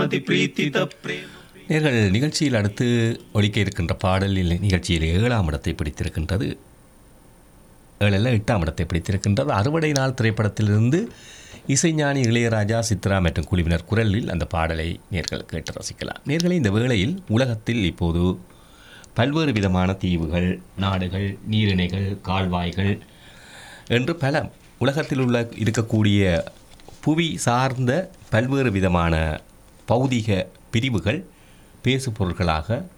மதி பிரீத்தித பிரேம நேர்கள் நிகழ்ச்சியில் அடுத்து ஒலிக்க இருக்கின்ற பாடலில் நிகழ்ச்சியில் ஏழாம் இடத்தை பிடித்திருக்கின்றது ஏழில் எட்டாம் இடத்தை பிடித்திருக்கின்றது அறுவடை நாள் திரைப்படத்திலிருந்து இசைஞானி இளையராஜா சித்ரா மற்றும் குழுவினர் குரலில் அந்த பாடலை நேர்கள் கேட்டு ரசிக்கலாம் நேர்களை இந்த வேளையில் உலகத்தில் இப்போது பல்வேறு விதமான தீவுகள் நாடுகள் நீரிணைகள் கால்வாய்கள் என்று பல உலகத்தில் உள்ள இருக்கக்கூடிய புவி சார்ந்த பல்வேறு விதமான பௌதிக பிரிவுகள் பேசு பொருட்களாக